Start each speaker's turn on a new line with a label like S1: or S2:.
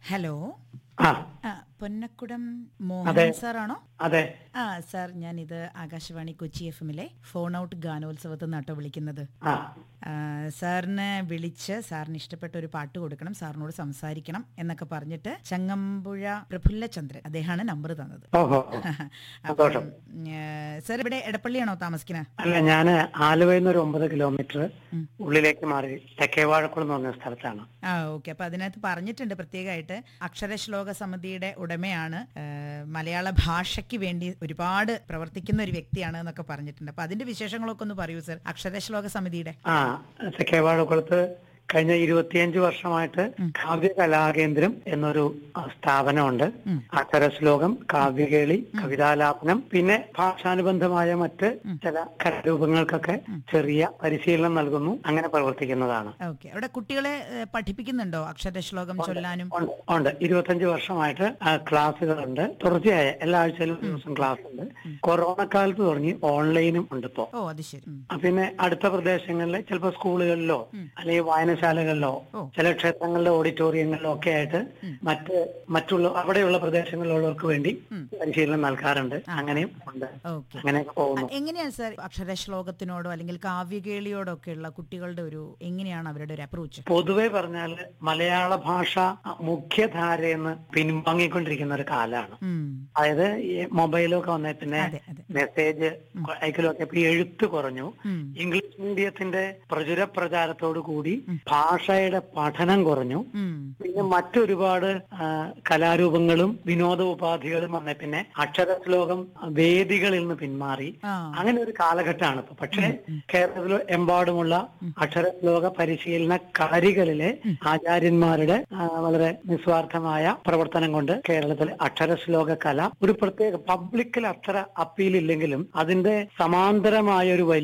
S1: Hello
S2: ആ
S1: ആ പൊന്നക്കുടം
S2: അതെ.
S1: മോഹൻ സാറാണോ
S2: അതെ
S1: ആ സാർ ഞാൻ ഇത് ആകാശവാണി കൊച്ചി എഫ് എമ്മിലെ ഫോൺ ഔട്ട് ഗാനോത്സവത്തിൽ നിന്നാട്ടോ വിളിക്കുന്നത്
S2: ആ
S1: ആ, സാറിനെ വിളിച്ച് സാറിന് ഇഷ്ടപ്പെട്ട ഒരു പാട്ട് കൊടുക്കണം സാറിനോട് സംസാരിക്കണം എന്നൊക്കെ പറഞ്ഞിട്ട് ചങ്ങമ്പുഴ പ്രഫുല്ലചന്ദ്രൻ അദ്ദേഹമാണ് നമ്പർ തന്നത്
S2: ഓഹോ സന്തോഷം.
S1: അപ്പം സാർ ഇവിടെ എടപ്പള്ളിയാണോ താമസിക്കുന്നത്
S2: അല്ല ഞാന് ആലുവയിൽ നിന്ന് ഒരു ഒമ്പത് കിലോമീറ്റർ ഉള്ളിലേക്ക് മാറി തെക്കേവാഴക്കുളം എന്ന് പറഞ്ഞ സ്ഥലത്താണ്
S1: ആ ഓക്കെ അപ്പൊ അതിനകത്ത് പറഞ്ഞിട്ടുണ്ട് പ്രത്യേകമായിട്ട് അക്ഷരശ്ലോക സമിതിയുടെ ഉടമയാണ് ആ, മലയാള ഭാഷയ്ക്ക് വേണ്ടി ഒരുപാട് പ്രവർത്തിക്കുന്ന ഒരു വ്യക്തിയാണ് എന്നൊക്കെ പറഞ്ഞിട്ടുണ്ട് അപ്പൊ അതിന്റെ വിശേഷങ്ങളൊക്കെ ഒന്ന് പറയൂ സർ അക്ഷരശ്ലോക സമിതിയുടെ
S2: ആ തെക്കേവാഴക്കുളത്ത് കഴിഞ്ഞ ഇരുപത്തിയഞ്ച് വർഷമായിട്ട് കാവ്യ കലാകേന്ദ്രം എന്നൊരു ആ, സ്ഥാപനമുണ്ട് അക്ഷരശ്ലോകം കാവ്യകേളി കവിതാലാപനം പിന്നെ ഭാഷാനുബന്ധമായ മറ്റ് ചില കലാരൂപങ്ങൾക്കൊക്കെ ചെറിയ പരിശീലനം നൽകുന്നു അങ്ങനെ പ്രവർത്തിക്കുന്നതാണ്
S1: ഓക്കെ അവിടെ കുട്ടികളെ ഏ, പഠിപ്പിക്കുന്നുണ്ടോ അക്ഷരശ്ലോകം ചൊല്ലാനും
S2: ഉണ്ട് ഉണ്ട് ഇരുപത്തഞ്ച് വർഷമായിട്ട് ആ, ക്ലാസ്സുകളുണ്ട് തുടർച്ചയായ എല്ലാ ആഴ്ചയിലും ഒരു ദിവസം ക്ലാസ് ഉണ്ട് കൊറോണ കാലത്ത് തുടങ്ങി ഓൺലൈനും ഉണ്ട് ഇപ്പോ
S1: ഓ അത് ശരി ഉം.
S2: ആ, പിന്നെ അടുത്ത പ്രദേശങ്ങളിൽ ചിലപ്പോൾ സ്കൂളുകളിലോ അല്ലെങ്കിൽ വായനശാലകളിലോ
S1: ഓ.
S2: ചില ക്ഷേത്രങ്ങളിലെ ഓഡിറ്റോറിയങ്ങളിലോ ഒക്കെ ആയിട്ട് മറ്റ് മറ്റുള്ള അവിടെയുള്ള പ്രദേശങ്ങളിലുള്ളവർക്ക് വേണ്ടി പരിശീലനം നൽകാറുണ്ട് അങ്ങനെയും ഉണ്ട്
S1: ഓക്കെ
S2: അങ്ങനെയൊക്കെ പോകുന്നു
S1: എങ്ങനെയാണ് സാർ അക്ഷരശ്ലോകത്തിനോടോ അല്ലെങ്കിൽ കാവ്യകേളിയോടോ ഒക്കെ ഉള്ള കുട്ടികളുടെ ഒരു എങ്ങനെയാണ് അവരുടെ ഒരു അപ്രോച്ച്
S2: പൊതുവെ പറഞ്ഞാൽ മലയാള ഭാഷ മുഖ്യധാരയെന്ന് പിൻവാങ്ങിക്കൊണ്ടിരിക്കുന്ന ഒരു കാലമാണ്
S1: ഉം
S2: അതായത് ഈ മൊബൈലൊക്കെ വന്നേ പിന്നെ
S1: അതെ അതെ
S2: മെസ്സേജ് അയക്കലൊക്കെ ഇപ്പൊ ഈ എഴുത്ത് കുറഞ്ഞു
S1: ഉം
S2: ഇംഗ്ലീഷ് മീഡിയത്തിന്റെ പ്രചുര പ്രചാരത്തോടു കൂടി ഭാഷയുടെ പഠനം കുറഞ്ഞു
S1: ഉം
S2: പിന്നെ മറ്റൊരുപാട് ആ, കലാരൂപങ്ങളും വിനോദ ഉപാധികളും വന്നേ പിന്നെ അക്ഷരശ്ലോകം വേദികളിൽ നിന്ന് പിന്മാറി
S1: ആ
S2: അങ്ങനെ ഒരു കാലഘട്ടമാണ് ഇപ്പൊ പക്ഷേ കേരളത്തിൽ എമ്പാടുമുള്ള അക്ഷരശ്ലോക പരിശീലന കളരികളിലെ ആചാര്യന്മാരുടെ ആ, വളരെ നിസ്വാർത്ഥമായ പ്രവർത്തനം കൊണ്ട് കേരളത്തിലെ അക്ഷരശ്ലോക കല ഒരു പ്രത്യേക പബ്ലിക്കിൽ അത്ര അപ്പീൽ ഇല്ലെങ്കിലും അതിന്റെ സമാന്തരമായ ഒരു വലിയ